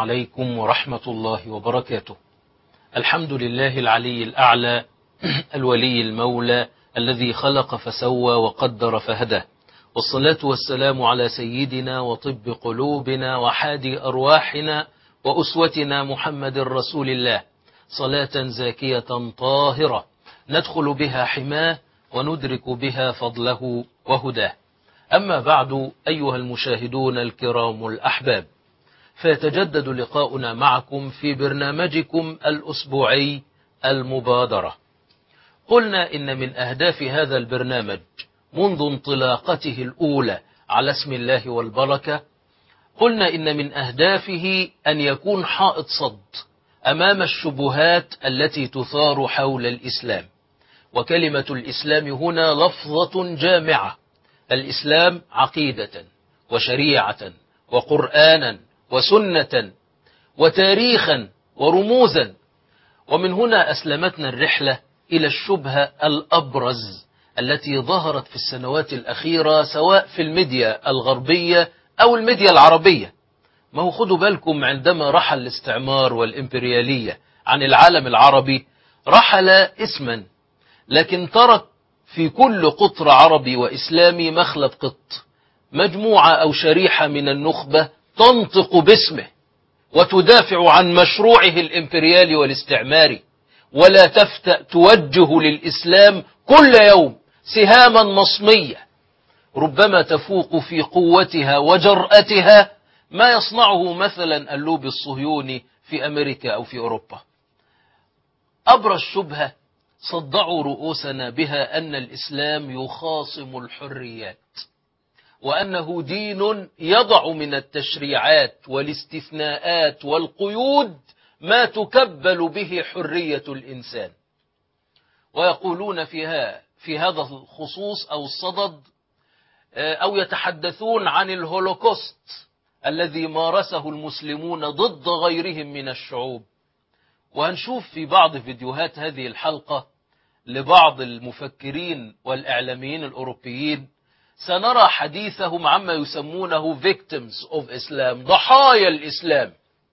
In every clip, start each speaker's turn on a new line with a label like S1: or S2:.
S1: عليكم ورحمة الله وبركاته الحمد لله العلي الأعلى الولي المولى الذي خلق فسوى وقدر فهدى والصلاة والسلام على سيدنا وطب قلوبنا وحادي أرواحنا وأسوتنا محمد رسول الله صلاة زاكية طاهرة ندخل بها حماه وندرك بها فضله وهداه أما بعد أيها المشاهدون الكرام الأحباب فيتجدد لقاؤنا معكم في برنامجكم الأسبوعي المبادرة قلنا إن من أهداف هذا البرنامج منذ انطلاقته الأولى على اسم الله والبركة قلنا إن من أهدافه أن يكون حائط صد أمام الشبهات التي تثار حول الإسلام وكلمة الإسلام هنا لفظة جامعة الإسلام عقيدة وشريعة وقرآنا وسنة وتاريخا ورموزا ومن هنا أسلمتنا الرحلة إلى الشبهة الأبرز التي ظهرت في السنوات الأخيرة سواء في الميديا الغربية أو الميديا العربية ما هو خدوا بالكم عندما رحل الاستعمار والإمبريالية عن العالم العربي رحل اسما لكن ترك في كل قطر عربي وإسلامي مخلب قط مجموعة أو شريحة من النخبة تنطق باسمه وتدافع عن مشروعه الإمبريالي والاستعماري ولا تفتأ توجه للإسلام كل يوم سهاما مصمية ربما تفوق في قوتها وجرأتها ما يصنعه مثلا اللوبي الصهيوني في أمريكا أو في أوروبا أبرز شبهة صدعوا رؤوسنا بها أن الإسلام يخاصم الحريات وأنه دين يضع من التشريعات والاستثناءات والقيود ما تكبل به حرية الإنسان ويقولون فيها في هذا الخصوص أو الصدد أو يتحدثون عن الهولوكوست الذي مارسه المسلمون ضد غيرهم من الشعوب وهنشوف في بعض فيديوهات هذه الحلقة لبعض المفكرين والإعلاميين الأوروبيين سنرى حديثهم عما يسمونه victims of Islam ضحايا الإسلام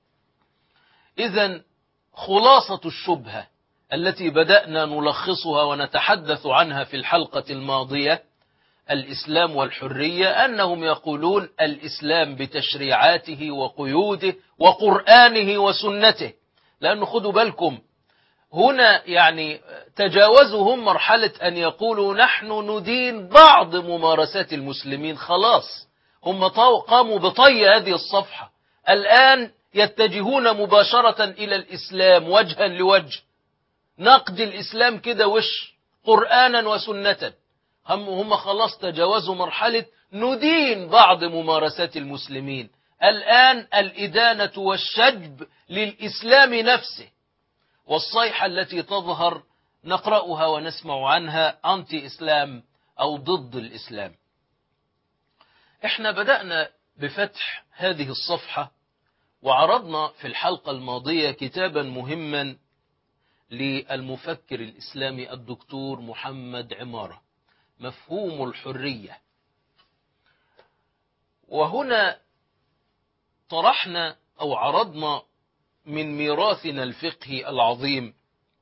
S1: إذا خلاصة الشبهة التي بدأنا نلخصها ونتحدث عنها في الحلقة الماضية الإسلام والحرية أنهم يقولون الإسلام بتشريعاته وقيوده وقرآنه وسنته لأنه خدوا بالكم هنا يعني تجاوزوا هم مرحلة أن يقولوا نحن ندين بعض ممارسات المسلمين خلاص هم قاموا بطي هذه الصفحة الآن يتجهون مباشرة إلى الإسلام وجها لوجه نقد الإسلام كده وش قرآنا وسنة هم, هم خلاص تجاوزوا مرحلة ندين بعض ممارسات المسلمين الآن الإدانة والشجب للإسلام نفسه والصيحة التي تظهر نقرأها ونسمع عنها أنتي إسلام أو ضد الإسلام احنا بدأنا بفتح هذه الصفحة وعرضنا في الحلقة الماضية كتابا مهما للمفكر الإسلامي الدكتور محمد عمارة مفهوم الحرية وهنا طرحنا أو عرضنا من ميراثنا الفقهي العظيم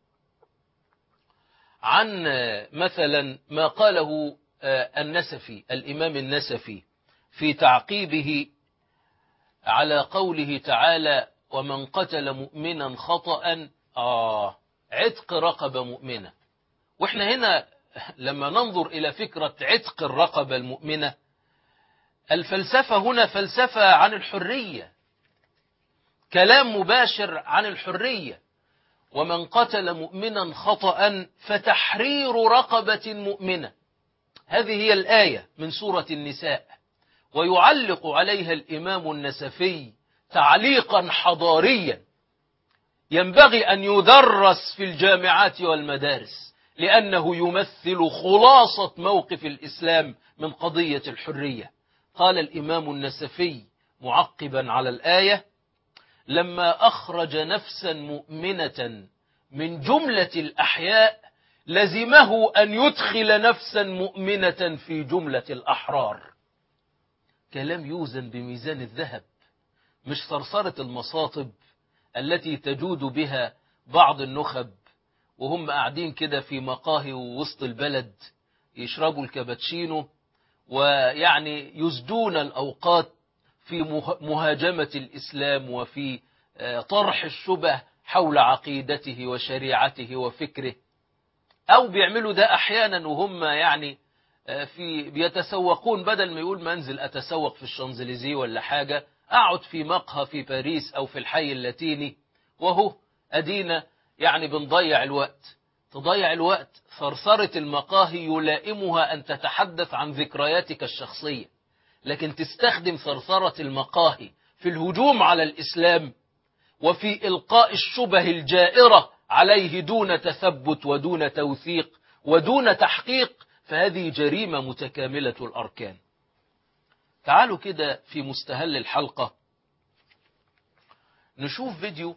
S1: عن مثلا ما قاله النسفي الإمام النسفي في تعقيبه على قوله تعالى ومن قتل مؤمنا خطأ آه عتق رقبة مؤمنة وإحنا هنا لما ننظر إلى فكرة عتق الرقبة المؤمنة الفلسفة هنا فلسفة عن الحرية كلام مباشر عن الحرية ومن قتل مؤمنا خطأ فتحرير رقبة مؤمنة هذه هي الآية من سورة النساء ويعلق عليها الإمام النسفي تعليقا حضاريا ينبغي أن يدرس في الجامعات والمدارس لأنه يمثل خلاصة موقف الإسلام من قضية الحرية قال الإمام النسفي معقبا على الآية لما أخرج نفسا مؤمنة من جملة الأحياء لزمه أن يدخل نفسا مؤمنة في جملة الأحرار كلام يوزن بميزان الذهب مش صرصرة المصاطب التي تجود بها بعض النخب وهم قاعدين كده في مقاهي وسط البلد يشربوا الكابتشينو ويعني يزدون الأوقات في مهاجمة الإسلام وفي طرح الشبه حول عقيدته وشريعته وفكره أو بيعملوا ده أحيانا وهم يعني في بيتسوقون بدل ما يقول منزل أتسوق في الشانزليزيه ولا حاجة أقعد في مقهى في باريس أو في الحي اللاتيني وهو أدينا يعني بنضيع الوقت تضيع الوقت ثرثرة المقاهي يلائمها أن تتحدث عن ذكرياتك الشخصية لكن تستخدم ثرثرة المقاهي في الهجوم على الإسلام وفي إلقاء الشبه الجائرة عليه دون تثبت ودون توثيق ودون تحقيق فهذه جريمة متكاملة الأركان تعالوا كده في مستهل الحلقة نشوف فيديو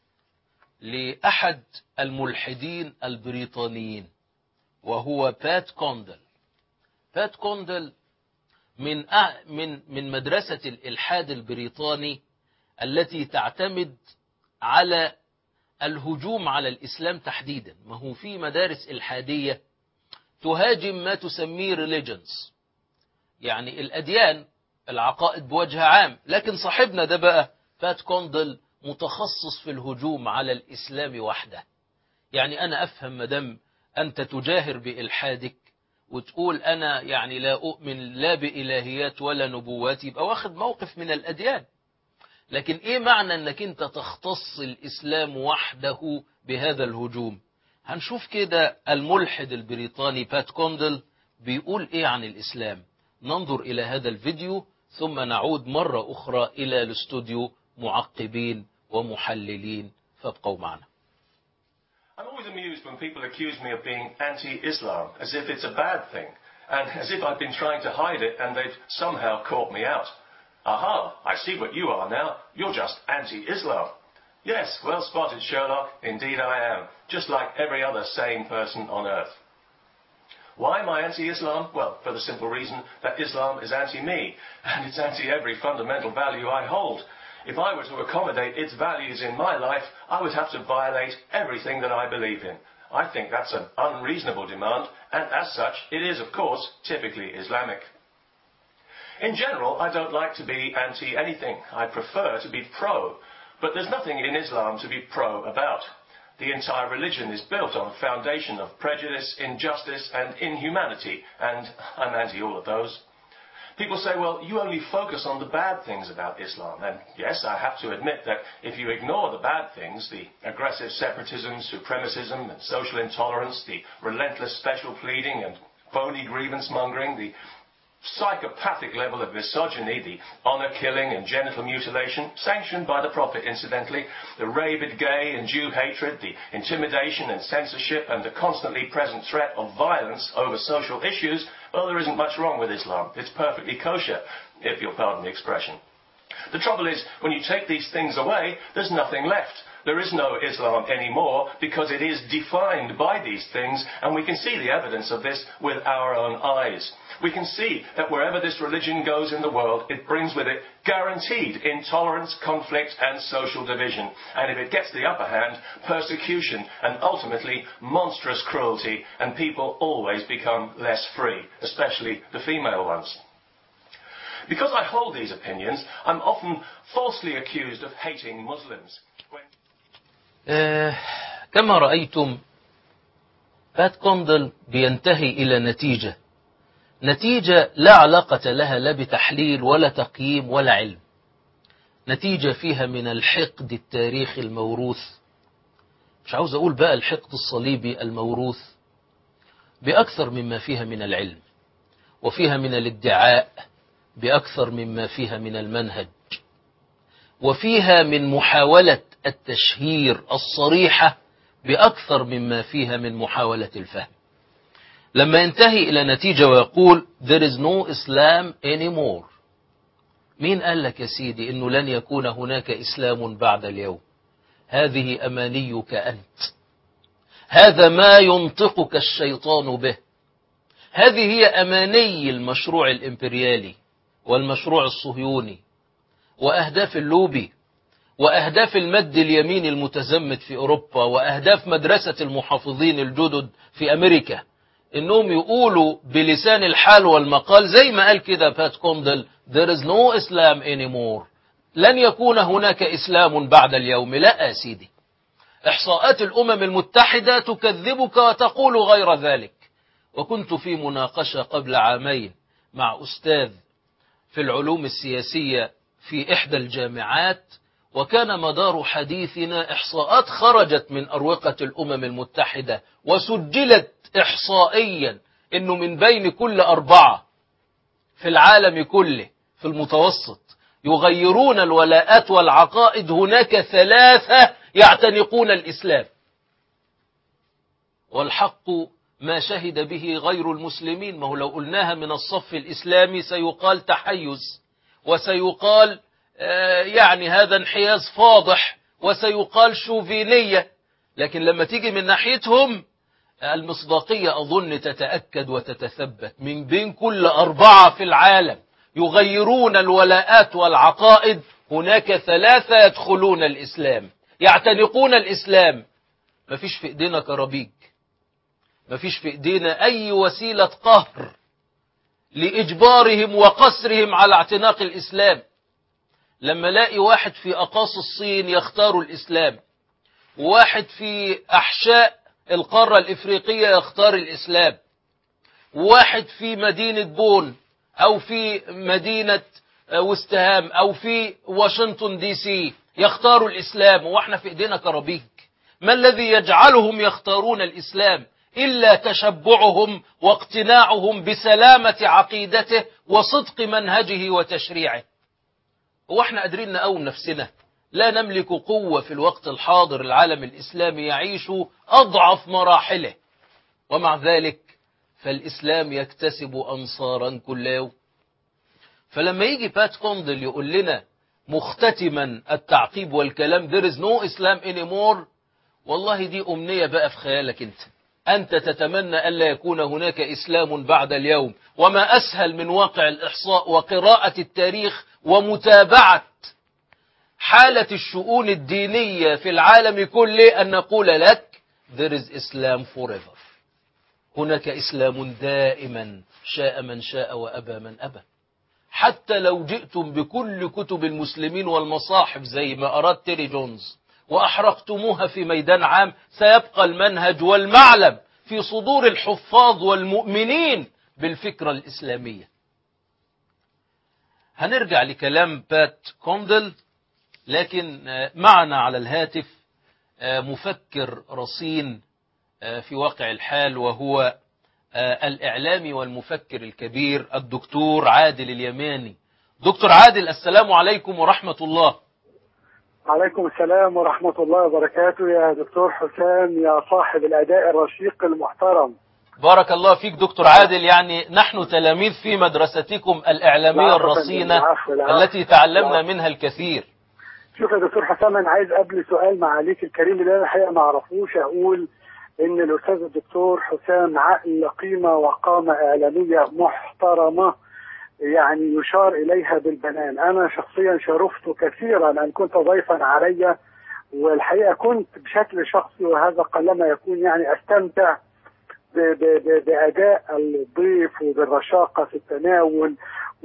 S1: لأحد الملحدين البريطانيين وهو بات كوندل بات كوندل من من من مدرسة الإلحاد البريطاني التي تعتمد على الهجوم على الإسلام تحديدا ما هو في مدارس إلحادية تهاجم ما تسميه religions يعني الأديان العقائد بوجه عام لكن صاحبنا ده بقى بات كوندل متخصص في الهجوم على الإسلام وحده يعني أنا أفهم مدام أنت تجاهر بإلحادك وتقول أنا يعني لا أؤمن لا بإلهيات ولا نبوات يبقى واخد موقف من الأديان لكن إيه معنى أنك أنت تختص الإسلام وحده بهذا الهجوم هنشوف كده الملحد البريطاني بات كوندل بيقول إيه عن الإسلام ننظر إلى هذا الفيديو ثم نعود مرة أخرى إلى الاستوديو معقبين ومحللين فابقوا معنا
S2: I'm always amused when people accuse me of being anti-Islam, as if it's a bad thing, and as if I've been trying to hide it and they've somehow caught me out. Aha, I see what you are now. You're just anti-Islam. Yes, well spotted, Sherlock. Indeed I am, just like every other sane person on earth. Why am I anti-Islam? Well, for the simple reason that Islam is anti-me, and it's anti every fundamental value I hold. If I were to accommodate its values in my life, I would have to violate everything that I believe in. I think that's an unreasonable demand, and as such, it is, of course, typically Islamic. In general, I don't like to be anti anything. I prefer to be pro. But there's nothing in Islam to be pro about. The entire religion is built on a foundation of prejudice, injustice, and inhumanity, and I'm anti all of those. People say, well, you only focus on the bad things about Islam. And yes, I have to admit that if you ignore the bad things, the aggressive separatism, supremacism, and social intolerance, the relentless special pleading and phony grievance mongering, the psychopathic level of misogyny, the honor killing and genital mutilation, sanctioned by the Prophet incidentally, the rabid gay and Jew hatred, the intimidation and censorship, and the constantly present threat of violence over social issues, well, there isn't much wrong with Islam. It's perfectly kosher, if you'll pardon the expression. The trouble is, when you take these things away, there's nothing left. There is no Islam anymore because it is defined by these things, and we can see the evidence of this with our own eyes. We can see that wherever this religion goes in the world, it brings with it guaranteed intolerance, conflict, and social division. And if it gets the upper hand, persecution and ultimately monstrous cruelty, and people always become less free, especially the female ones. Because I hold these opinions, I'm often falsely accused of hating Muslims. When...
S1: آه كما رأيتم بات كوندل بينتهي إلى نتيجة نتيجة لا علاقة لها لا بتحليل ولا تقييم ولا علم نتيجة فيها من الحقد التاريخي الموروث مش عاوز أقول بقى الحقد الصليبي الموروث بأكثر مما فيها من العلم وفيها من الادعاء بأكثر مما فيها من المنهج وفيها من محاولة التشهير الصريحة بأكثر مما فيها من محاولة الفهم لما ينتهي إلى نتيجة ويقول there is no Islam anymore مين قال لك يا سيدي إنه لن يكون هناك إسلام بعد اليوم هذه أمانيك أنت هذا ما ينطقك الشيطان به هذه هي أماني المشروع الإمبريالي والمشروع الصهيوني وأهداف اللوبي وأهداف المد اليمين المتزمت في أوروبا وأهداف مدرسة المحافظين الجدد في أمريكا إنهم يقولوا بلسان الحال والمقال زي ما قال كده بات كوندل there is no Islam anymore لن يكون هناك إسلام بعد اليوم لا يا سيدي إحصاءات الأمم المتحدة تكذبك وتقول غير ذلك وكنت في مناقشة قبل عامين مع أستاذ في العلوم السياسية في إحدى الجامعات وكان مدار حديثنا إحصاءات خرجت من أروقة الأمم المتحدة وسجلت إحصائيا أنه من بين كل أربعة في العالم كله في المتوسط يغيرون الولاءات والعقائد هناك ثلاثة يعتنقون الإسلام والحق ما شهد به غير المسلمين ما هو لو قلناها من الصف الإسلامي سيقال تحيز وسيقال يعني هذا انحياز فاضح وسيقال شوفينية لكن لما تيجي من ناحيتهم المصداقية أظن تتأكد وتتثبت من بين كل أربعة في العالم يغيرون الولاءات والعقائد هناك ثلاثة يدخلون الإسلام يعتنقون الإسلام مفيش في إيدينا كرابيج مفيش في إيدينا أي وسيلة قهر لإجبارهم وقسرهم على اعتناق الإسلام لما لاقي واحد في أقاصي الصين يختار الإسلام وواحد في أحشاء القارة الإفريقية يختار الإسلام وواحد في مدينة بون أو في مدينة وستهام أو في واشنطن دي سي يختاروا الإسلام وإحنا في إيدينا كرابيج ما الذي يجعلهم يختارون الإسلام إلا تشبعهم واقتناعهم بسلامة عقيدته وصدق منهجه وتشريعه هو احنا قادرين نقوم نفسنا لا نملك قوة في الوقت الحاضر العالم الإسلامي يعيش أضعف مراحله ومع ذلك فالإسلام يكتسب أنصارا كل يوم فلما يجي بات كوندل يقول لنا مختتما التعقيب والكلام there is no Islam anymore والله دي أمنية بقى في خيالك أنت أنت تتمنى ألا يكون هناك إسلام بعد اليوم وما أسهل من واقع الإحصاء وقراءة التاريخ ومتابعة حالة الشؤون الدينية في العالم كله أن نقول لك there is Islam forever هناك إسلام دائما شاء من شاء وأبى من أبى حتى لو جئتم بكل كتب المسلمين والمصاحف زي ما أراد تيري جونز وأحرقتموها في ميدان عام سيبقى المنهج والمعلم في صدور الحفاظ والمؤمنين بالفكرة الإسلامية هنرجع لكلام بات كوندل لكن معنا على الهاتف مفكر رصين في واقع الحال وهو الإعلامي والمفكر الكبير الدكتور عادل اليماني دكتور عادل السلام عليكم ورحمة الله
S3: عليكم السلام ورحمة الله وبركاته يا دكتور حسام يا صاحب الأداء الرشيق المحترم
S1: بارك الله فيك دكتور عادل يعني نحن تلاميذ في مدرستكم الإعلامية الرصينة
S3: العفو العفو
S1: التي تعلمنا منها الكثير
S3: شوف يا دكتور حسام أنا عايز قبل سؤال معاليك الكريم اللي أنا الحقيقة ما أعرفوش أقول إن الأستاذ الدكتور حسام عقل قيمة وقامة إعلامية محترمة يعني يشار إليها بالبنان أنا شخصيا شرفت كثيرا أن كنت ضيفا علي والحقيقة كنت بشكل شخصي وهذا قلما يكون يعني أستمتع ب- ب- ب- بأداء الضيف وبالرشاقة في التناول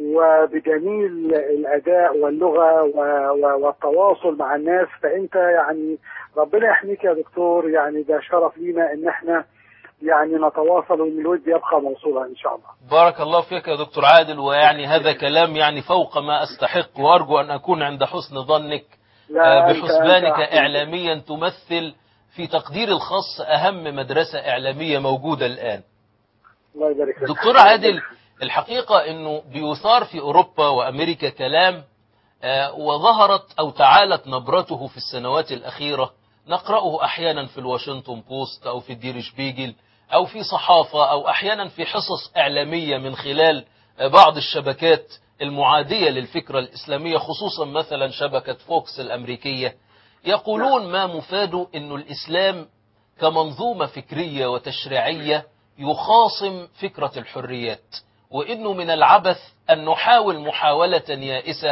S3: وبجميل الأداء واللغة و- و- والتواصل مع الناس فأنت يعني ربنا يحميك يا دكتور يعني ده شرف لينا إن احنا يعني نتواصل وإن الود يبقى موصولا إن شاء الله
S1: بارك الله فيك يا دكتور عادل ويعني هذا كلام يعني فوق ما أستحق وأرجو أن أكون عند حسن ظنك
S3: لا،
S1: آه،
S3: أنت-
S1: بحسبانك
S3: أنت-
S1: إعلاميا تمثل في تقدير الخاص أهم مدرسة إعلامية موجودة الآن
S3: الله يبارك فيك
S1: دكتور عادل الحقيقة أنه بيثار في أوروبا وأمريكا كلام آه، وظهرت أو تعالت نبرته في السنوات الأخيرة نقرأه أحيانا في الواشنطن بوست أو في الدير شبيجل أو في صحافة أو أحيانا في حصص إعلامية من خلال آه، بعض الشبكات المعادية للفكرة الإسلامية خصوصا مثلا شبكة فوكس الأمريكية يقولون ما مفاده أن الإسلام كمنظومة فكرية وتشريعية يخاصم فكرة الحريات وإنه من العبث أن نحاول محاولة يائسة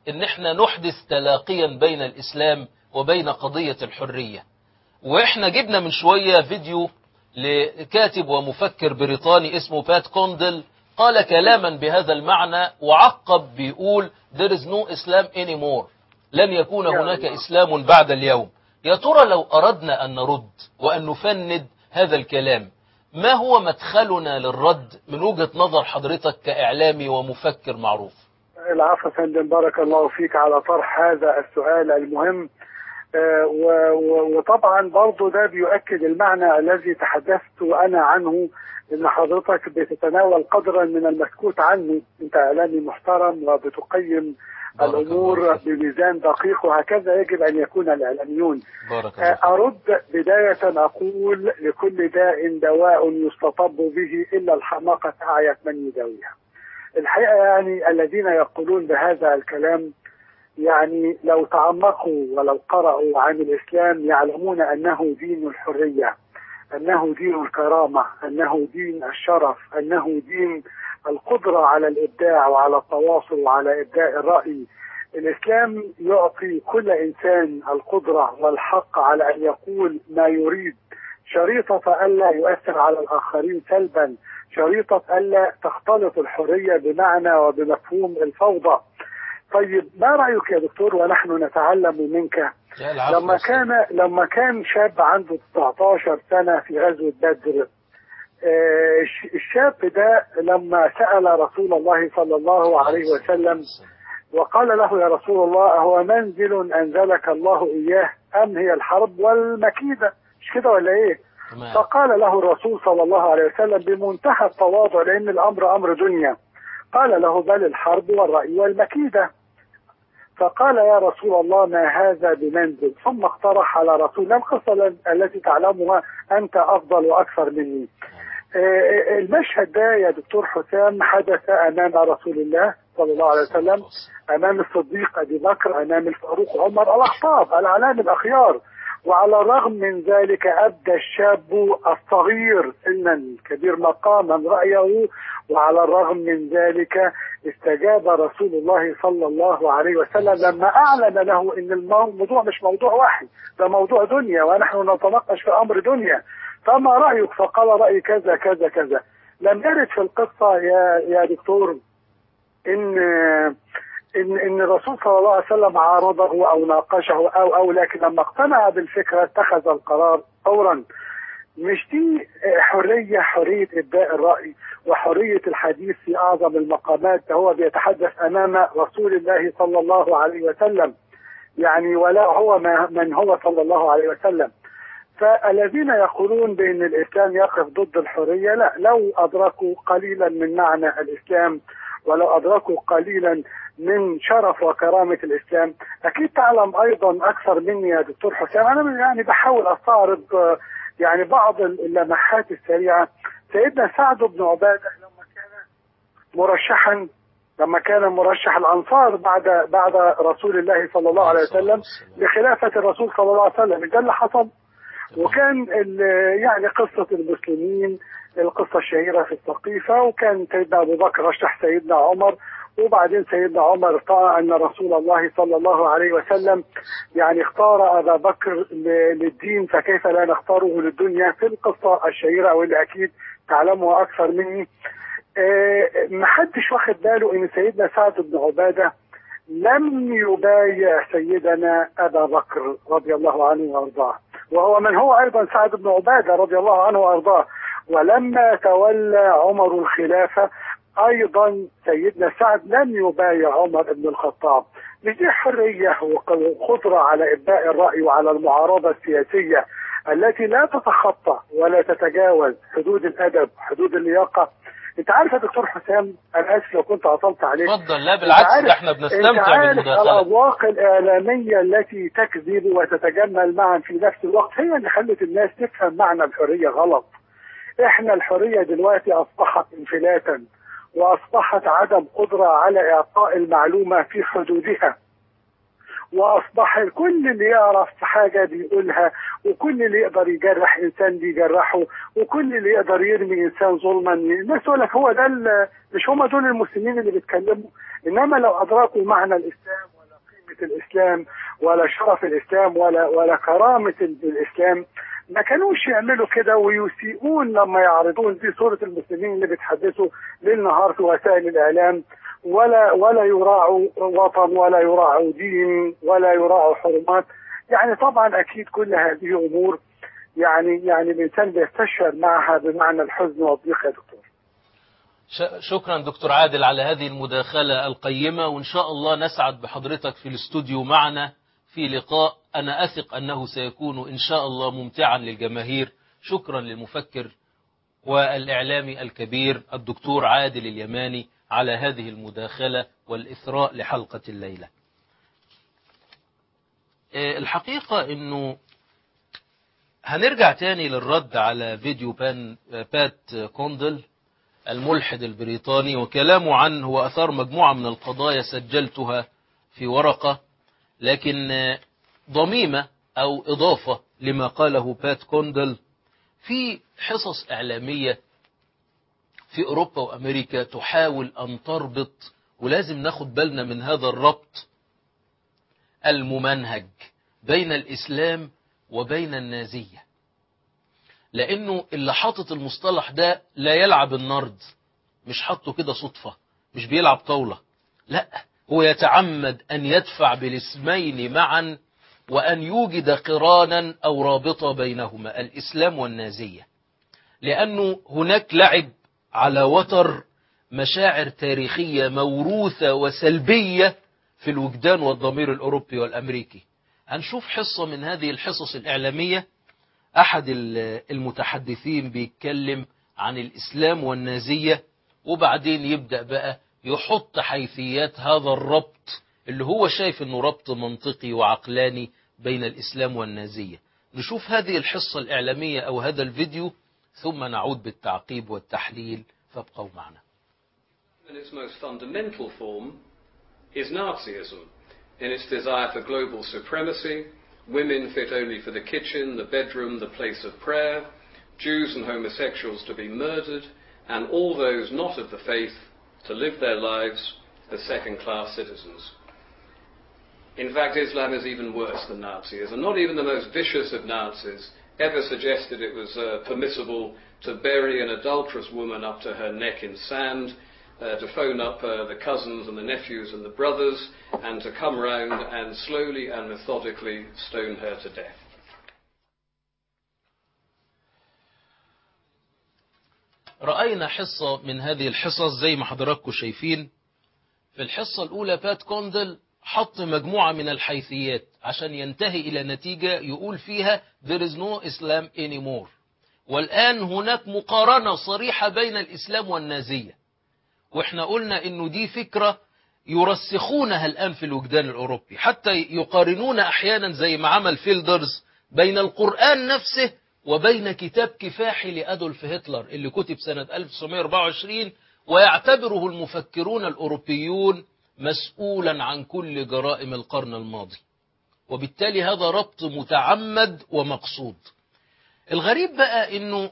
S1: ان احنا نحدث تلاقيا بين الاسلام وبين قضية الحرية واحنا جبنا من شوية فيديو لكاتب ومفكر بريطاني اسمه بات كوندل قال كلاما بهذا المعنى وعقب بيقول there is no Islam anymore لن يكون
S3: يا
S1: هناك
S3: الله.
S1: إسلام بعد اليوم يا ترى لو أردنا أن نرد وأن نفند هذا الكلام ما هو مدخلنا للرد من وجهة نظر حضرتك كإعلامي ومفكر معروف
S3: العفو يا فندم بارك الله فيك على طرح هذا السؤال المهم آه، و- و- وطبعا برضو ده بيؤكد المعنى الذي تحدثت أنا عنه إن حضرتك بتتناول قدرا من المسكوت عنه أنت إعلامي محترم وبتقيم
S1: بارك
S3: الأمور
S1: الله فيك.
S3: بميزان دقيق وهكذا يجب أن يكون الإعلاميون
S1: بارك الله فيك.
S3: أرد بداية أقول لكل داء دواء يستطب به إلا الحماقة أعيت من يداويها الحقيقة يعني الذين يقولون بهذا الكلام يعني لو تعمقوا ولو قرأوا عن الإسلام يعلمون أنه دين الحرية أنه دين الكرامة أنه دين الشرف أنه دين القدرة على الإبداع وعلى التواصل وعلى إبداء الرأي الإسلام يعطي كل إنسان القدرة والحق على أن يقول ما يريد شريطة ألا يؤثر على الآخرين سلبا شريطة ألا تختلط الحرية بمعنى وبمفهوم الفوضى طيب ما رأيك يا دكتور ونحن نتعلم منك
S1: يا العفو
S3: لما
S1: يا أستاذ.
S3: كان لما كان شاب عنده 19 سنة في غزوة بدر آه، الش- الشاب ده لما سأل رسول الله صلى الله عليه وسلم وقال له يا رسول الله أهو منزل أنزلك الله إياه أم هي الحرب والمكيدة مش كده ولا إيه
S1: تمام.
S3: فقال له الرسول صلى الله عليه وسلم بمنتهى التواضع لأن الأمر أمر دنيا قال له بل الحرب والرأي والمكيدة فقال يا رسول الله ما هذا بمنزل ثم اقترح على رسول الله القصة التي تعلمها أنت أفضل وأكثر مني آه، المشهد ده يا دكتور حسام حدث أمام رسول الله صلى الله عليه وسلم أمام الصديق أبي بكر أمام الفاروق عمر الأخطاب الأعلام الأخيار وعلى الرغم من ذلك أبدى الشاب الصغير سنا كبير مقاما رأيه وعلى الرغم من ذلك استجاب رسول الله صلى الله عليه وسلم لما أعلن له أن الموضوع مش موضوع وحي ده موضوع دنيا ونحن نتناقش في أمر دنيا فما رأيك فقال رأي كذا كذا كذا لم يرد في القصة يا يا دكتور ان ان ان الرسول صلى الله عليه وسلم عارضه او ناقشه او او لكن لما اقتنع بالفكره اتخذ القرار فورا مش دي حريه حريه ابداء الراي وحريه الحديث في اعظم المقامات ده هو بيتحدث امام رسول الله صلى الله عليه وسلم يعني ولا هو ما من هو صلى الله عليه وسلم فالذين يقولون بان الاسلام يقف ضد الحريه لا لو ادركوا قليلا من معنى الاسلام ولو ادركوا قليلا من شرف وكرامه الاسلام اكيد تعلم ايضا اكثر مني يا دكتور حسام انا يعني بحاول استعرض آه، يعني بعض اللمحات السريعه سيدنا سعد بن عباده لما كان مرشحا لما كان مرشح الانصار بعد بعد رسول الله صلى الله عليه وسلم لخلافه الرسول صلى الله عليه وسلم ده اللي حصل وكان ال- يعني قصة المسلمين القصة الشهيرة في السقيفة وكان سيدنا أبو بكر رشح سيدنا عمر وبعدين سيدنا عمر رأى أن رسول الله صلى الله عليه وسلم يعني اختار أبا بكر ل- للدين فكيف لا نختاره للدنيا في القصة الشهيرة واللي أكيد تعلمها أكثر مني آه، محدش واخد باله أن سيدنا سعد بن عبادة لم يبايع سيدنا أبا بكر رضي الله عنه وأرضاه وهو من هو أيضا سعد بن عبادة رضي الله عنه وأرضاه ولما تولى عمر الخلافة أيضا سيدنا سعد لم يبايع عمر بن الخطاب دي حرية وقدرة على إبداء الرأي وعلى المعارضة السياسية التي لا تتخطى ولا تتجاوز حدود الأدب حدود اللياقة انت عارف يا دكتور حسام انا اسف لو كنت عطلت عليك
S1: اتفضل لا بالعكس
S3: عارف-
S1: ده احنا
S3: انت
S1: بنستمتع
S3: عارف
S1: بالمداخلة
S3: الاذواق الاعلاميه التي تكذب وتتجمل معا في نفس الوقت هي اللي خلت الناس تفهم معنى الحريه غلط احنا الحريه دلوقتي اصبحت انفلاتا واصبحت عدم قدره على اعطاء المعلومه في حدودها واصبح كل اللي يعرف حاجه بيقولها وكل اللي يقدر يجرح انسان بيجرحه وكل اللي يقدر يرمي انسان ظلما الناس تقول لك هو ده ال- مش هم دول المسلمين اللي بيتكلموا انما لو ادركوا معنى الاسلام بركة الإسلام ولا شرف الإسلام ولا ولا كرامة ال- الإسلام ما كانوش يعملوا كده ويسيئون لما يعرضون دي صورة المسلمين اللي بيتحدثوا ليل نهار في وسائل الإعلام ولا ولا يراعوا وطن ولا يراعوا دين ولا يراعوا حرمات يعني طبعا أكيد كل هذه أمور يعني يعني الإنسان بيستشعر معها بمعنى الحزن والضيق يا دكتور
S1: ش- شكرا دكتور عادل على هذه المداخلة القيمة وإن شاء الله نسعد بحضرتك في الاستوديو معنا في لقاء أنا أثق أنه سيكون إن شاء الله ممتعا للجماهير شكرا للمفكر والإعلامي الكبير الدكتور عادل اليماني على هذه المداخلة والإثراء لحلقة الليلة آه، الحقيقة أنه هنرجع تاني للرد على فيديو بان بات كوندل الملحد البريطاني وكلامه عنه وأثار مجموعة من القضايا سجلتها في ورقة لكن آه، ضميمة أو إضافة لما قاله بات كوندل في حصص إعلامية في أوروبا وأمريكا تحاول أن تربط ولازم ناخد بالنا من هذا الربط الممنهج بين الإسلام وبين النازية لأنه اللي حاطط المصطلح ده لا يلعب النرد مش حاطه كده صدفة مش بيلعب طاولة لا هو يتعمد أن يدفع بالاسمين معا وأن يوجد قرانا أو رابطة بينهما الإسلام والنازية لأنه هناك لعب على وتر مشاعر تاريخية موروثة وسلبية في الوجدان والضمير الأوروبي والأمريكي هنشوف حصة من هذه الحصص الإعلامية أحد ال- المتحدثين بيتكلم عن الإسلام والنازية وبعدين يبدأ بقى يحط حيثيات هذا الربط اللي هو شايف انه ربط منطقي وعقلاني بين الإسلام والنازية نشوف هذه الحصة الإعلامية أو هذا الفيديو ثم نعود بالتعقيب والتحليل فابقوا معنا
S4: In its most fundamental form is Nazism, in its desire for global supremacy, women fit only for the kitchen, the bedroom, the place of prayer, Jews and homosexuals to be murdered, and all those not of the faith to live their lives as second class citizens. In fact, Islam is even worse than Nazism. Not even the most vicious of Nazis ever suggested it was uh, permissible to bury an adulterous woman up to her neck in sand, uh, to phone up uh, the cousins and the nephews and the brothers, and to come round and slowly and methodically stone her to death.
S1: رأينا حصة من هذه الحصص زي ما حضراتكم شايفين في الحصة الأولى بات كوندل حط مجموعة من الحيثيات عشان ينتهي إلى نتيجة يقول فيها there is no Islam anymore والآن هناك مقارنة صريحة بين الإسلام والنازية وإحنا قلنا إنه دي فكرة يرسخونها الآن في الوجدان الأوروبي حتى يقارنون أحيانا زي ما عمل فيلدرز بين القرآن نفسه وبين كتاب كفاحي لأدولف هتلر اللي كتب سنة 1924 ويعتبره المفكرون الأوروبيون مسؤولا عن كل جرائم القرن الماضي وبالتالي هذا ربط متعمد ومقصود الغريب بقى انه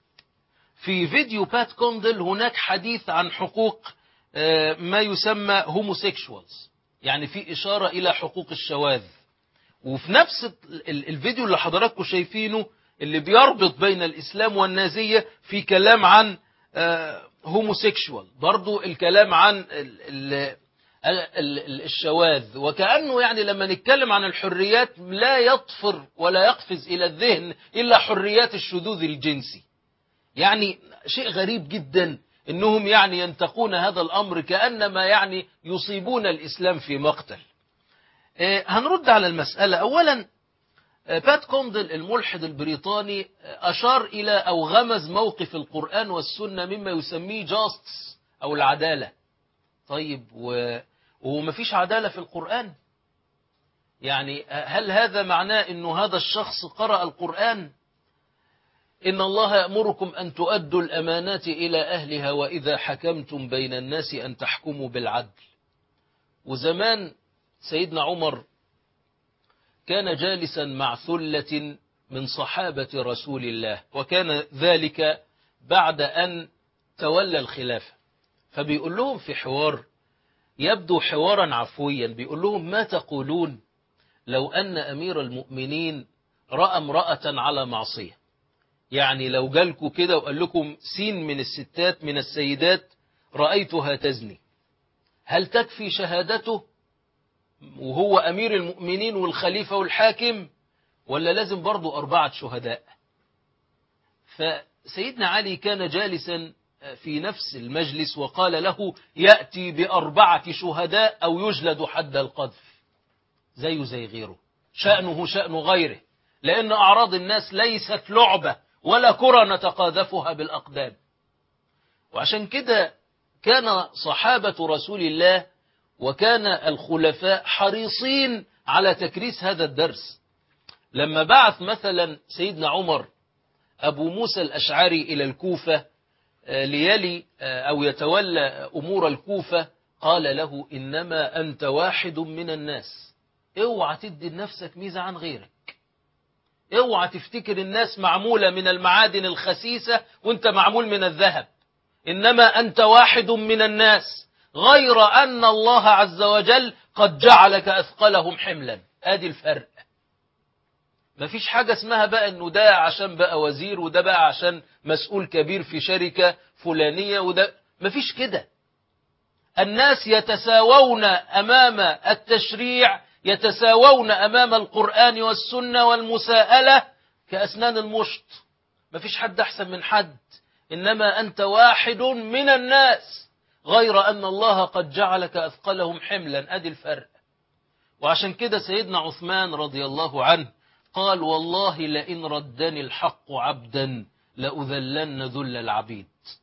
S1: في فيديو بات كوندل هناك حديث عن حقوق آه، ما يسمى هوموسيكشوالز يعني في إشارة إلى حقوق الشواذ وفي نفس ال- ال- الفيديو اللي حضراتكم شايفينه اللي بيربط بين الإسلام والنازية في كلام عن هوموسيكشوال برضو الكلام عن ال- ال- ال- ال- الشواذ وكأنه يعني لما نتكلم عن الحريات لا يطفر ولا يقفز إلى الذهن إلا حريات الشذوذ الجنسي يعني شيء غريب جدا انهم يعني ينتقون هذا الامر كانما يعني يصيبون الاسلام في مقتل. آه، هنرد على المساله اولا آه، بات كوندل الملحد البريطاني آه، اشار الى او غمز موقف القران والسنه مما يسميه جاستس او العداله. طيب و... وما فيش عداله في القران؟ يعني آه، هل هذا معناه انه هذا الشخص قرأ القرآن؟ إن الله يأمركم أن تؤدوا الأمانات إلى أهلها وإذا حكمتم بين الناس أن تحكموا بالعدل وزمان سيدنا عمر كان جالسا مع ثلة من صحابة رسول الله وكان ذلك بعد أن تولى الخلافة فبيقول لهم في حوار يبدو حوارا عفويا بيقول لهم ما تقولون لو أن أمير المؤمنين رأى امرأة على معصية يعني لو جالكوا كده وقال لكم سين من الستات من السيدات رأيتها تزني هل تكفي شهادته وهو أمير المؤمنين والخليفة والحاكم ولا لازم برضو أربعة شهداء فسيدنا علي كان جالسا في نفس المجلس وقال له يأتي بأربعة شهداء أو يجلد حد القذف زيه زي غيره شأنه شأن غيره لأن أعراض الناس ليست لعبة ولا كرة نتقاذفها بالأقدام وعشان كده كان صحابة رسول الله وكان الخلفاء حريصين على تكريس هذا الدرس لما بعث مثلا سيدنا عمر أبو موسى الأشعري إلى الكوفة ليلي أو يتولى أمور الكوفة قال له إنما أنت واحد من الناس اوعى تدي لنفسك ميزة عن غيرك اوعى تفتكر الناس معمولة من المعادن الخسيسة وانت معمول من الذهب إنما أنت واحد من الناس غير أن الله عز وجل قد جعلك أثقلهم حملا ادي الفرق مفيش حاجة اسمها بقى انه ده عشان بقى وزير وده بقى عشان مسؤول كبير في شركة فلانية وده مفيش كده الناس يتساوون أمام التشريع يتساوون أمام القرآن والسنة والمساءلة كأسنان المشط مفيش حد أحسن من حد إنما أنت واحد من الناس غير أن الله قد جعلك أثقلهم حملا أدي الفرق وعشان كده سيدنا عثمان رضي الله عنه قال والله لئن ردني الحق عبدا لأذلن ذل العبيد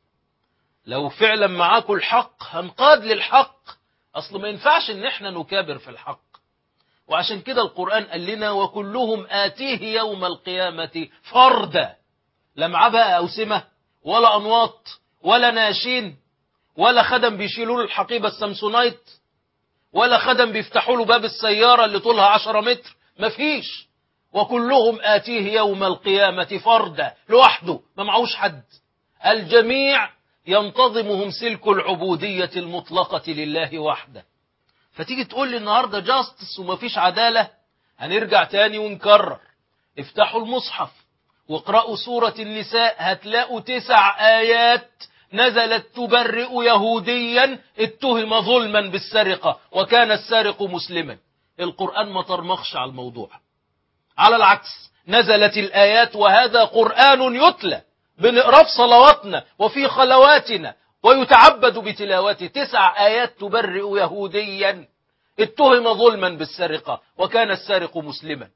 S1: لو فعلا معاكم الحق هنقاد للحق أصل ما ينفعش ان احنا نكابر في الحق وعشان كده القرآن قال لنا وكلهم آتيه يوم القيامة فردا لا معاه بقى أوسمة ولا أنواط ولا ناشين ولا خدم بيشيلوا له الحقيبة السامسونايت ولا خدم بيفتحوا له باب السيارة اللي طولها عشرة متر مفيش وكلهم آتيه يوم القيامة فردا لوحده ما معهوش حد الجميع ينتظمهم سلك العبودية المطلقة لله وحده فتيجي تقول لي النهاردة جاستس ومفيش عدالة هنرجع تاني ونكرر افتحوا المصحف واقرأوا سورة النساء هتلاقوا تسع آيات نزلت تبرئ يهوديا اتهم ظلما بالسرقة وكان السارق مسلما القرآن ما ترمخش على الموضوع على العكس نزلت الآيات وهذا قرآن يتلى بنقرأ في صلواتنا وفي خلواتنا ويتعبد بتلاوته تسع آيات تبرئ يهوديا اتهم ظلما بالسرقة وكان السارق مسلما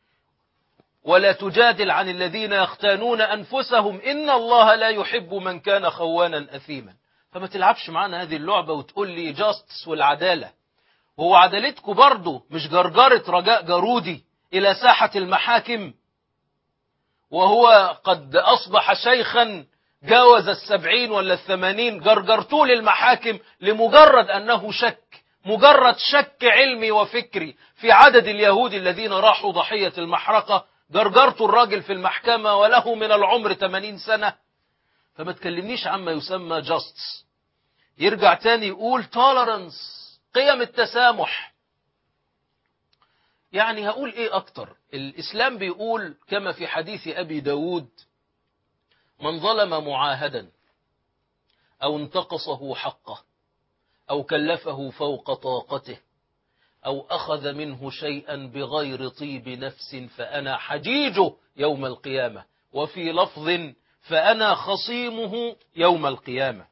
S1: ولا تجادل عن الذين يختانون أنفسهم إن الله لا يحب من كان خوانا أثيما فما تلعبش معنا هذه اللعبة وتقول لي جاستس والعدالة وهو عدالتكم برضه مش جرجرة رجاء جارودي إلى ساحة المحاكم وهو قد أصبح شيخا جاوز السبعين ولا الثمانين جرجرتوه للمحاكم لمجرد أنه شك مجرد شك علمي وفكري في عدد اليهود الذين راحوا ضحية المحرقة جرجرتوا الراجل في المحكمة وله من العمر 80 سنة فما تكلمنيش عما يسمى جاستس يرجع تاني يقول tolerance قيم التسامح يعني هقول ايه اكتر الاسلام بيقول كما في حديث ابي داود من ظلم معاهدا او انتقصه حقه او كلفه فوق طاقته او اخذ منه شيئا بغير طيب نفس فانا حجيجه يوم القيامه وفي لفظ فانا خصيمه يوم القيامه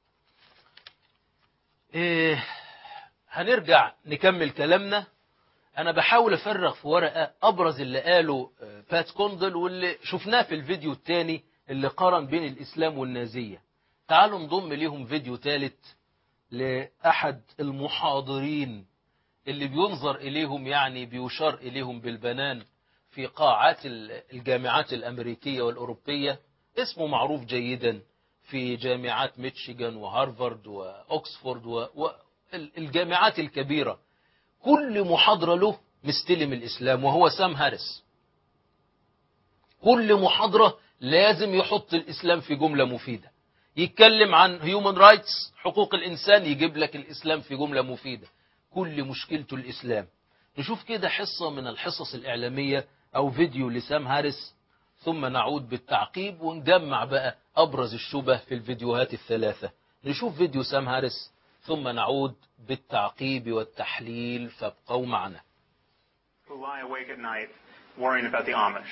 S1: إيه هنرجع نكمل كلامنا انا بحاول افرغ في ورقه ابرز اللي قاله بات كوندل واللي شفناه في الفيديو الثاني اللي قارن بين الاسلام والنازيه تعالوا نضم ليهم فيديو ثالث لاحد المحاضرين اللي بينظر اليهم يعني بيشار اليهم بالبنان في قاعات الجامعات الامريكيه والاوروبيه اسمه معروف جيدا في جامعات ميتشيغان وهارفارد واوكسفورد والجامعات الكبيره كل محاضرة له مستلم الإسلام وهو سام هاريس كل محاضرة لازم يحط الإسلام في جملة مفيدة يتكلم عن هيومن رايتس حقوق الإنسان يجيب لك الإسلام في جملة مفيدة كل مشكلته الإسلام نشوف كده حصة من الحصص الإعلامية أو فيديو لسام هاريس ثم نعود بالتعقيب ونجمع بقى أبرز الشبه في الفيديوهات الثلاثة نشوف فيديو سام هاريس ثم نعود بالتعقيب والتحليل فابقوا معنا
S5: who lie awake at night worrying about the Amish.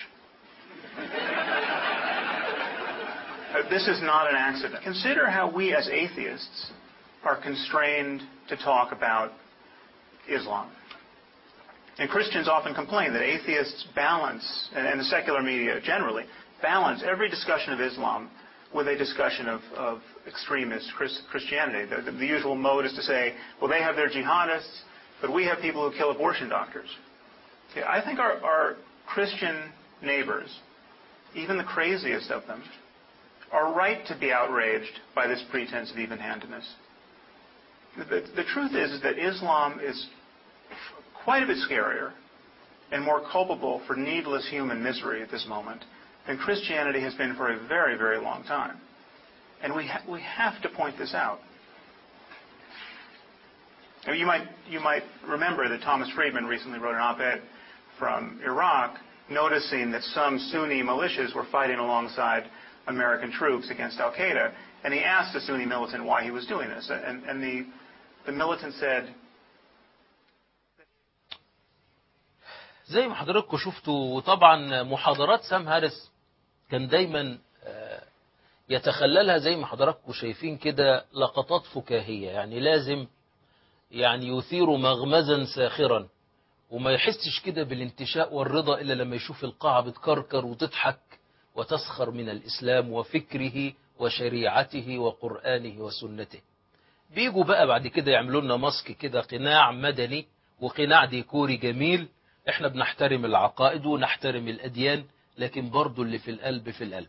S5: Uh, this is not an accident. Consider how we as atheists are constrained to talk about Islam. And Christians often complain that atheists balance, and, and the secular media generally, balance every discussion of Islam with a discussion of, of extremist Chris, Christianity. The, the, the usual mode is to say, well, they have their jihadists, but we have people who kill abortion doctors. Yeah, I think our, our Christian neighbors, even the craziest of them, are right to be outraged by this pretense of even-handedness. The, the truth is, is that Islam is quite a bit scarier and more culpable for needless human misery at this moment than Christianity has been for a very, very long time. And we, ha- we have to point this out. Now, You might, you might remember that Thomas Friedman recently wrote an op-ed from Iraq noticing that some Sunni militias were fighting alongside American troops against Al Qaeda, and he asked the Sunni militant why he was doing this, and, and the, the militant said,
S1: زي ما حضراتكم شفتوا وطبعا محاضرات سام هاريس كان دايما آه، يتخللها زي ما حضراتكم شايفين كده لقطات فكاهية يعني لازم يعني يثير مغمزا ساخرا وما يحسش كده بالانتشاء والرضا إلا لما يشوف القاعة بتكركر وتضحك وتسخر من الإسلام وفكره وشريعته وقرآنه وسنته بيجوا بقى بعد كده يعملوا لنا ماسك كده قناع مدني وقناع ديكوري جميل احنا بنحترم العقائد ونحترم الأديان لكن برضو اللي في القلب في القلب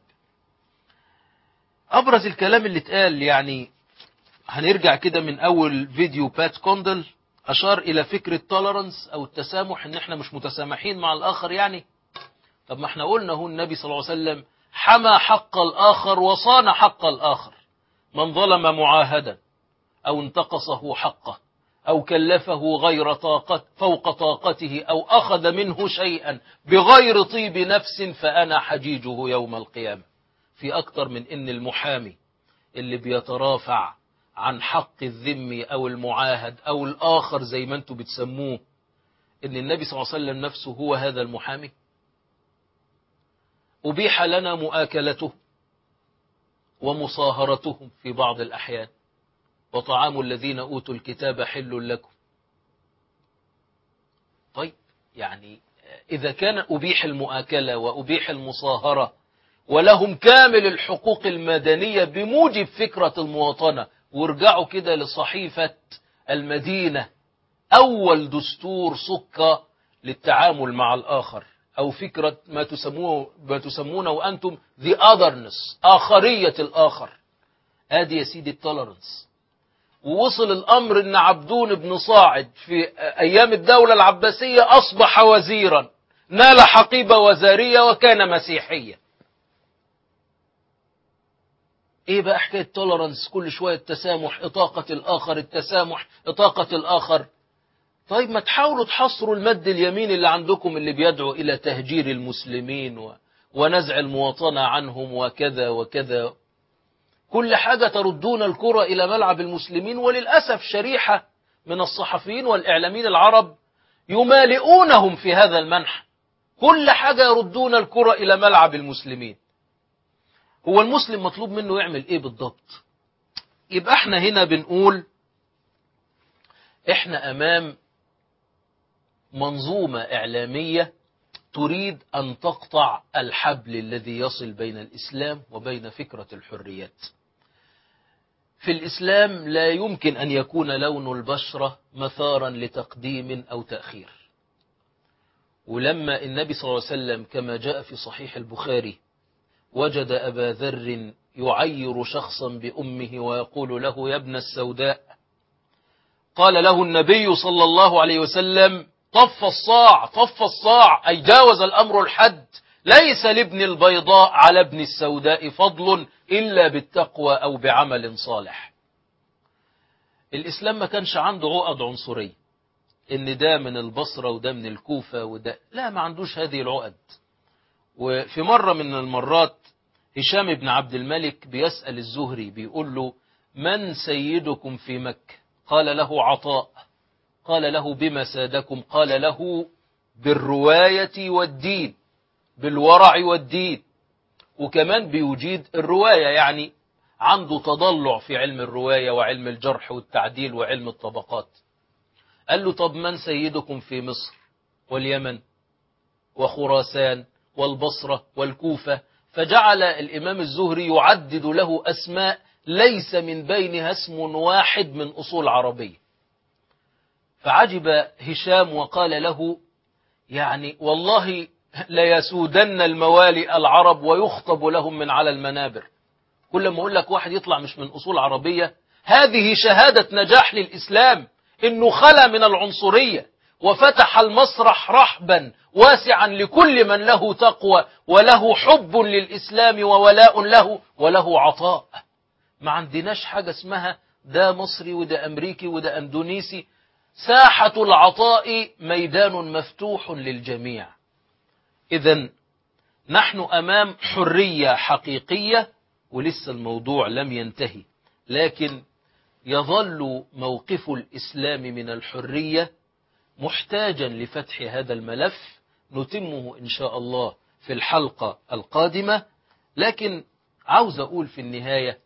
S1: أبرز الكلام اللي اتقال يعني هنرجع كده من أول فيديو بات كوندل أشار إلى فكرة تولرنس أو التسامح إن إحنا مش متسامحين مع الآخر يعني طب ما إحنا قلنا هو النبي صلى الله عليه وسلم حمى حق الآخر وصان حق الآخر من ظلم معاهدا أو انتقصه حقه أو كلفه غير طاقة فوق طاقته أو أخذ منه شيئا بغير طيب نفس فأنا حجيجه يوم القيامة في أكتر من إن المحامي اللي بيترافع عن حق الذمي أو المعاهد أو الآخر زي ما أنتم بتسموه إن النبي صلى الله عليه وسلم نفسه هو هذا المحامي أبيح لنا مؤاكلته ومصاهرتهم في بعض الأحيان وطعام الذين أوتوا الكتاب حل لكم طيب يعني إذا كان أبيح المؤاكلة وأبيح المصاهرة ولهم كامل الحقوق المدنية بموجب فكرة المواطنة وارجعوا كده لصحيفة المدينة أول دستور صك للتعامل مع الآخر أو فكرة ما تسموه ما تسمونه أنتم the otherness آخرية الآخر آدي يا سيدي التولرنس ووصل الأمر أن عبدون بن صاعد في أيام الدولة العباسية أصبح وزيرا نال حقيبة وزارية وكان مسيحيا ايه بقى حكاية تولرنس كل شوية التسامح إطاقة الآخر التسامح إطاقة الآخر طيب ما تحاولوا تحصروا المد اليمين اللي عندكم اللي بيدعو إلى تهجير المسلمين و... ونزع المواطنة عنهم وكذا وكذا كل حاجة تردون الكرة إلى ملعب المسلمين وللأسف شريحة من الصحفيين والإعلاميين العرب يمالئونهم في هذا المنح كل حاجة يردون الكرة إلى ملعب المسلمين هو المسلم مطلوب منه يعمل ايه بالضبط يبقى احنا هنا بنقول احنا امام منظومة اعلامية تريد ان تقطع الحبل الذي يصل بين الاسلام وبين فكرة الحريات في الاسلام لا يمكن ان يكون لون البشرة مثارا لتقديم او تأخير ولما النبي صلى الله عليه وسلم كما جاء في صحيح البخاري وجد أبا ذر يعير شخصا بأمه ويقول له يا ابن السوداء قال له النبي صلى الله عليه وسلم طف الصاع طف الصاع أي جاوز الأمر الحد ليس لابن البيضاء على ابن السوداء فضل إلا بالتقوى أو بعمل صالح الإسلام ما كانش عنده عقد عنصرية إن ده من البصرة وده من الكوفة وده لا ما عندوش هذه العقد وفي مرة من المرات هشام بن عبد الملك بيسأل الزهري بيقول له من سيدكم في مكة قال له عطاء قال له بما سادكم قال له بالرواية والدين بالورع والدين وكمان بيجيد الرواية يعني عنده تضلع في علم الرواية وعلم الجرح والتعديل وعلم الطبقات قال له طب من سيدكم في مصر واليمن وخراسان والبصرة والكوفة فجعل الإمام الزهري يعدد له أسماء ليس من بينها اسم واحد من أصول عربية فعجب هشام وقال له يعني والله ليسودن الموالي العرب ويخطب لهم من على المنابر كل ما أقول لك واحد يطلع مش من أصول عربية هذه شهادة نجاح للإسلام إنه خلى من العنصرية وفتح المسرح رحبا واسعا لكل من له تقوى وله حب للإسلام وولاء له وله عطاء ما عندناش حاجة اسمها ده مصري وده أمريكي وده أندونيسي ساحة العطاء ميدان مفتوح للجميع إذا نحن أمام حرية حقيقية ولسه الموضوع لم ينتهي لكن يظل موقف الإسلام من الحرية محتاجا لفتح هذا الملف نتمه إن شاء الله في الحلقة القادمة لكن عاوز أقول في النهاية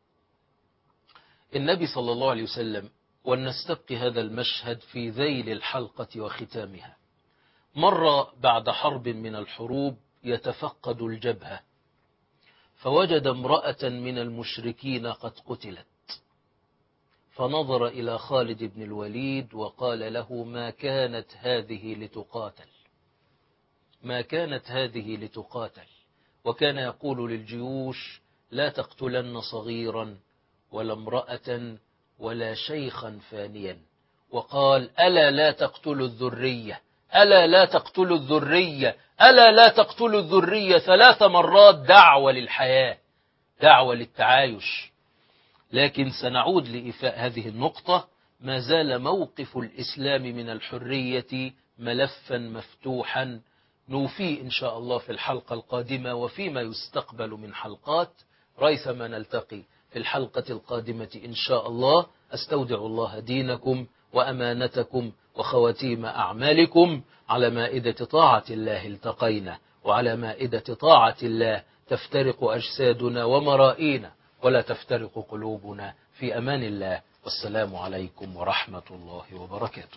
S1: النبي صلى الله عليه وسلم ولنستبقي هذا المشهد في ذيل الحلقة وختامها مر بعد حرب من الحروب يتفقد الجبهة فوجد امرأة من المشركين قد قتلت فنظر إلى خالد بن الوليد وقال له ما كانت هذه لتقاتل ما كانت هذه لتقاتل وكان يقول للجيوش لا تقتلن صغيرا ولا امرأة ولا شيخا فانيا وقال ألا لا تقتلوا الذرية ألا لا تقتلوا الذرية ألا لا تقتلوا الذرية ثلاث مرات دعوة للحياة دعوة للتعايش لكن سنعود لإفاء هذه النقطة ما زال موقف الإسلام من الحرية ملفا مفتوحا نوفيه إن شاء الله في الحلقة القادمة وفيما يستقبل من حلقات ريثما نلتقي في الحلقة القادمة إن شاء الله أستودع الله دينكم وأمانتكم وخواتيم أعمالكم على مائدة طاعة الله التقينا وعلى مائدة طاعة الله تفترق أجسادنا ومرائينا ولا تفترق قلوبنا في أمان الله والسلام عليكم ورحمة الله وبركاته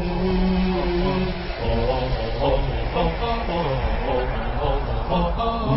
S6: Oh